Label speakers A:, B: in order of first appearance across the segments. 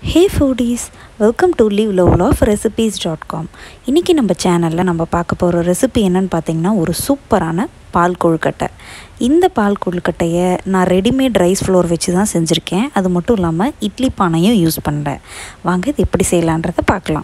A: hey foodies welcome to live love of recipes dot com இன்றைக்கி நம்ம சேனலில் நம்ம பார்க்க போகிற ரெசிபி என்னன்னு பார்த்தீங்கன்னா ஒரு சூப்பரான பால் கொழுக்கட்டை இந்த பால் கொழுக்கட்டையை நான் ரெடிமேட் ரைஸ் ஃப்ளோர் வச்சு தான் செஞ்சுருக்கேன் அது மட்டும் இல்லாமல் இட்லி பானையும் யூஸ் பண்ணுறேன் வாங்க இது எப்படி செய்யலான்றதை பார்க்கலாம்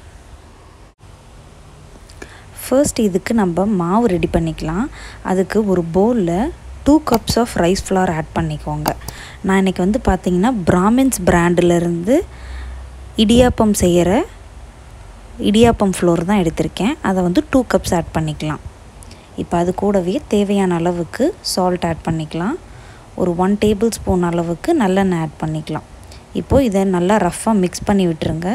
A: ஃபர்ஸ்ட் இதுக்கு நம்ம மாவு ரெடி பண்ணிக்கலாம் அதுக்கு ஒரு பவுலில் two cups of rice flour add பண்ணிக்கோங்க நான் இன்றைக்கி வந்து பார்த்திங்கன்னா பிராமின்ஸ் பிராண்டிலேருந்து இடியாப்பம் செய்கிற இடியாப்பம் ஃப்ளோர் தான் எடுத்திருக்கேன் அதை வந்து டூ கப்ஸ் ஆட் பண்ணிக்கலாம் இப்போ அது கூடவே தேவையான அளவுக்கு சால்ட் ஆட் பண்ணிக்கலாம் ஒரு ஒன் டேபிள் ஸ்பூன் அளவுக்கு நல்லெண்ணெய் ஆட் பண்ணிக்கலாம் இப்போது இதை நல்லா ரஃப்பாக மிக்ஸ் பண்ணி விட்டுருங்க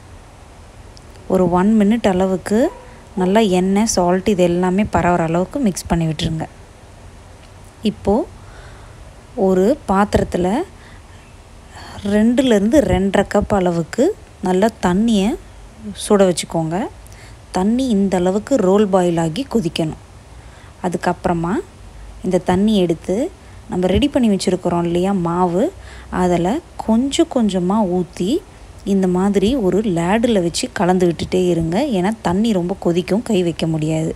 A: ஒரு ஒன் மினிட் அளவுக்கு நல்லா எண்ணெய் சால்ட் இது எல்லாமே பரவுற அளவுக்கு மிக்ஸ் பண்ணி விட்டுருங்க இப்போது ஒரு பாத்திரத்தில் ரெண்டுலேருந்து ரெண்டரை கப் அளவுக்கு நல்லா தண்ணியை சுட வச்சுக்கோங்க தண்ணி இந்த அளவுக்கு ரோல் பாயில் ஆகி கொதிக்கணும் அதுக்கப்புறமா இந்த தண்ணி எடுத்து நம்ம ரெடி பண்ணி வச்சுருக்குறோம் இல்லையா மாவு அதில் கொஞ்சம் கொஞ்சமாக ஊற்றி இந்த மாதிரி ஒரு லேடில் வச்சு கலந்து விட்டுட்டே இருங்க ஏன்னா தண்ணி ரொம்ப கொதிக்கும் கை வைக்க முடியாது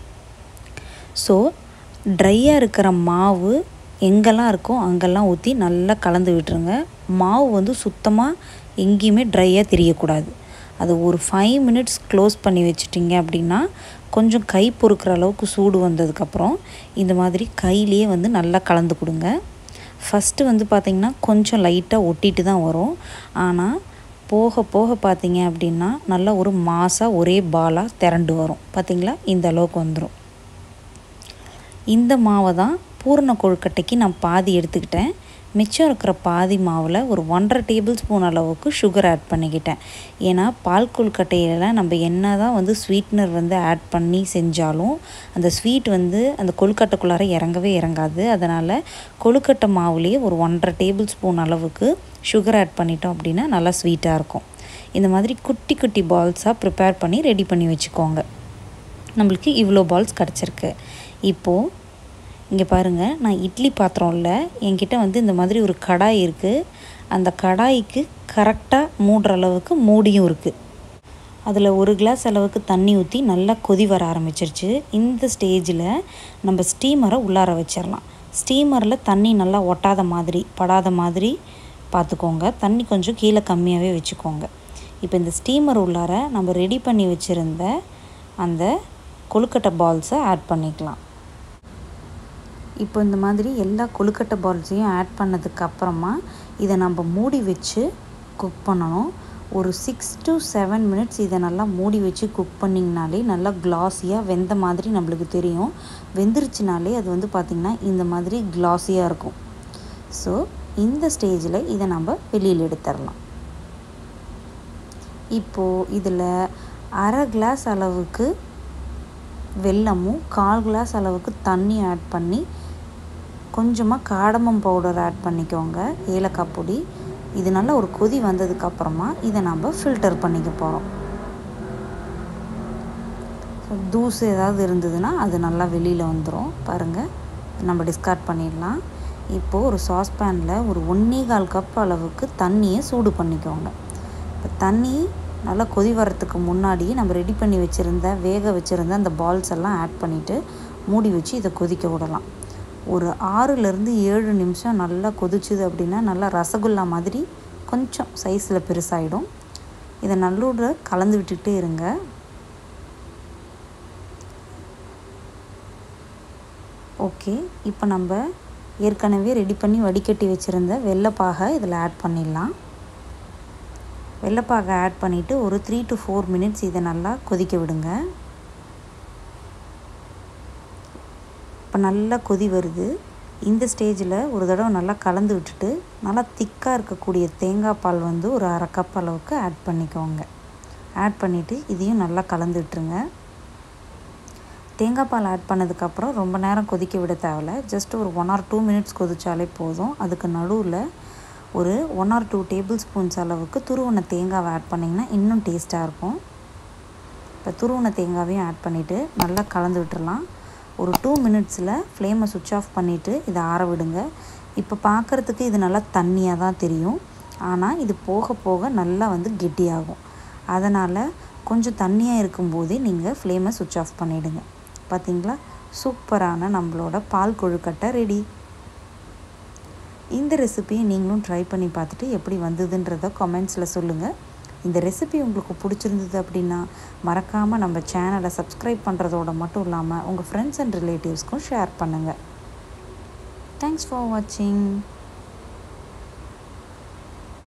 A: ஸோ ட்ரையாக இருக்கிற மாவு எங்கெல்லாம் இருக்கோ அங்கெல்லாம் ஊற்றி நல்லா கலந்து விட்டுருங்க மாவு வந்து சுத்தமாக எங்கேயுமே ட்ரையாக தெரியக்கூடாது அது ஒரு ஃபைவ் மினிட்ஸ் க்ளோஸ் பண்ணி வச்சிட்டிங்க அப்படின்னா கொஞ்சம் கை பொறுக்கிற அளவுக்கு சூடு வந்ததுக்கப்புறம் இந்த மாதிரி கையிலேயே வந்து நல்லா கலந்து கொடுங்க ஃபஸ்ட்டு வந்து பார்த்திங்கன்னா கொஞ்சம் லைட்டாக ஒட்டிட்டு தான் வரும் ஆனால் போக போக பார்த்தீங்க அப்படின்னா நல்லா ஒரு மாசாக ஒரே பாலாக திரண்டு வரும் பார்த்திங்களா இந்த அளவுக்கு வந்துடும் இந்த மாவை தான் பூரண கொழுக்கட்டைக்கு நான் பாதி எடுத்துக்கிட்டேன் மிச்சம் இருக்கிற பாதி மாவில் ஒரு ஒன்றரை டேபிள் ஸ்பூன் அளவுக்கு சுகர் ஆட் பண்ணிக்கிட்டேன் ஏன்னா பால் கொழுக்கட்டையில் நம்ம என்ன தான் வந்து ஸ்வீட்னர் வந்து ஆட் பண்ணி செஞ்சாலும் அந்த ஸ்வீட் வந்து அந்த கொழுக்கட்டைக்குள்ளார இறங்கவே இறங்காது அதனால் கொழுக்கட்டை மாவுலேயே ஒரு ஒன்றரை டேபிள் ஸ்பூன் அளவுக்கு சுகர் ஆட் பண்ணிட்டோம் அப்படின்னா நல்லா ஸ்வீட்டாக இருக்கும் இந்த மாதிரி குட்டி குட்டி பால்ஸாக ப்ரிப்பேர் பண்ணி ரெடி பண்ணி வச்சுக்கோங்க நம்மளுக்கு இவ்வளோ பால்ஸ் கிடச்சிருக்கு இப்போது இங்கே பாருங்கள் நான் இட்லி பாத்திரம் இல்லை என்கிட்ட வந்து இந்த மாதிரி ஒரு கடாய் இருக்குது அந்த கடாய்க்கு கரெக்டாக மூடுற அளவுக்கு மூடியும் இருக்குது அதில் ஒரு கிளாஸ் அளவுக்கு தண்ணி ஊற்றி நல்லா கொதி வர ஆரம்பிச்சிருச்சு இந்த ஸ்டேஜில் நம்ம ஸ்டீமரை உள்ளார வச்சிடலாம் ஸ்டீமரில் தண்ணி நல்லா ஒட்டாத மாதிரி படாத மாதிரி பார்த்துக்கோங்க தண்ணி கொஞ்சம் கீழே கம்மியாகவே வச்சுக்கோங்க இப்போ இந்த ஸ்டீமர் உள்ளார நம்ம ரெடி பண்ணி வச்சுருந்த அந்த கொழுக்கட்டை பால்ஸை ஆட் பண்ணிக்கலாம் இப்போ இந்த மாதிரி எல்லா கொழுக்கட்டை பால்ஸையும் ஆட் பண்ணதுக்கு அப்புறமா இதை நம்ம மூடி வச்சு குக் பண்ணணும் ஒரு சிக்ஸ் டு செவன் மினிட்ஸ் இதை நல்லா மூடி வச்சு குக் பண்ணிங்கனாலே நல்லா கிளாஸியாக வெந்த மாதிரி நம்மளுக்கு தெரியும் வெந்துருச்சுனாலே அது வந்து பார்த்திங்கன்னா இந்த மாதிரி கிளாஸியாக இருக்கும் ஸோ இந்த ஸ்டேஜில் இதை நம்ம வெளியில் எடுத்துடலாம் இப்போது இதில் அரை கிளாஸ் அளவுக்கு வெல்லமும் கால் கிளாஸ் அளவுக்கு தண்ணி ஆட் பண்ணி கொஞ்சமாக காடமம் பவுடர் ஆட் பண்ணிக்கோங்க ஏலக்காய் பொடி இது நல்லா ஒரு கொதி வந்ததுக்கப்புறமா இதை நம்ம ஃபில்டர் பண்ணிக்க போகிறோம் தூசு ஏதாவது இருந்ததுன்னா அது நல்லா வெளியில் வந்துடும் பாருங்கள் நம்ம டிஸ்கார்ட் பண்ணிடலாம் இப்போது ஒரு சாஸ்பேனில் ஒரு ஒன்றே கால் கப் அளவுக்கு தண்ணியை சூடு பண்ணிக்கோங்க இப்போ தண்ணி நல்லா கொதி வரத்துக்கு முன்னாடியே நம்ம ரெடி பண்ணி வச்சுருந்த வேக வச்சுருந்த அந்த பால்ஸ் எல்லாம் ஆட் பண்ணிவிட்டு மூடி வச்சு இதை கொதிக்க விடலாம் ஒரு ஆறுலேருந்து ஏழு நிமிஷம் நல்லா கொதிச்சுது அப்படின்னா நல்லா ரசகுல்லா மாதிரி கொஞ்சம் சைஸில் பெருசாகிடும் இதை நல்லோட கலந்து விட்டுக்கிட்டே இருங்க ஓகே இப்போ நம்ம ஏற்கனவே ரெடி பண்ணி வடிகட்டி வச்சுருந்த வெள்ளைப்பாகை இதில் ஆட் பண்ணிடலாம் வெள்ளைப்பாகை ஆட் பண்ணிவிட்டு ஒரு த்ரீ டு ஃபோர் மினிட்ஸ் இதை நல்லா கொதிக்க விடுங்க இப்போ நல்லா கொதி வருது இந்த ஸ்டேஜில் ஒரு தடவை நல்லா கலந்து விட்டுட்டு நல்லா திக்காக இருக்கக்கூடிய தேங்காய் பால் வந்து ஒரு அரை கப் அளவுக்கு ஆட் பண்ணிக்கோங்க ஆட் பண்ணிவிட்டு இதையும் நல்லா கலந்து விட்டுருங்க தேங்காய் பால் ஆட் பண்ணதுக்கப்புறம் ரொம்ப நேரம் கொதிக்க விட தேவையில்ல ஜஸ்ட் ஒரு ஒன் ஆர் டூ மினிட்ஸ் கொதித்தாலே போதும் அதுக்கு நடுவில் ஒரு one or two tablespoons அளவுக்கு துருவன தேங்காவை ஆட் பண்ணிங்கன்னா இன்னும் டேஸ்ட்டாக இருக்கும் இப்போ துருவன தேங்காவையும் ஆட் பண்ணிவிட்டு நல்லா கலந்து விட்டுறலாம் ஒரு டூ மினிட்ஸில் ஃப்ளேமை சுவிட்ச் ஆஃப் பண்ணிவிட்டு இதை ஆற விடுங்க இப்போ பார்க்குறதுக்கு இது நல்லா தண்ணியாக தான் தெரியும் ஆனால் இது போக போக நல்லா வந்து கெட்டியாகும் அதனால் கொஞ்சம் தண்ணியாக இருக்கும்போதே நீங்கள் ஃப்ளேமை சுவிட்ச் ஆஃப் பண்ணிவிடுங்க பார்த்தீங்களா சூப்பரான நம்மளோட பால் கொழுக்கட்டை ரெடி இந்த ரெசிபியை நீங்களும் ட்ரை பண்ணி பார்த்துட்டு எப்படி வந்ததுன்றத கமெண்ட்ஸில் சொல்லுங்கள் இந்த ரெசிபி உங்களுக்கு பிடிச்சிருந்தது அப்படின்னா மறக்காமல் நம்ம சேனலை சப்ஸ்கிரைப் பண்ணுறதோட மட்டும் இல்லாமல் உங்கள் ஃப்ரெண்ட்ஸ் அண்ட் ரிலேட்டிவ்ஸ்க்கும் ஷேர் பண்ணுங்கள் தேங்க்ஸ் ஃபார் வாட்சிங்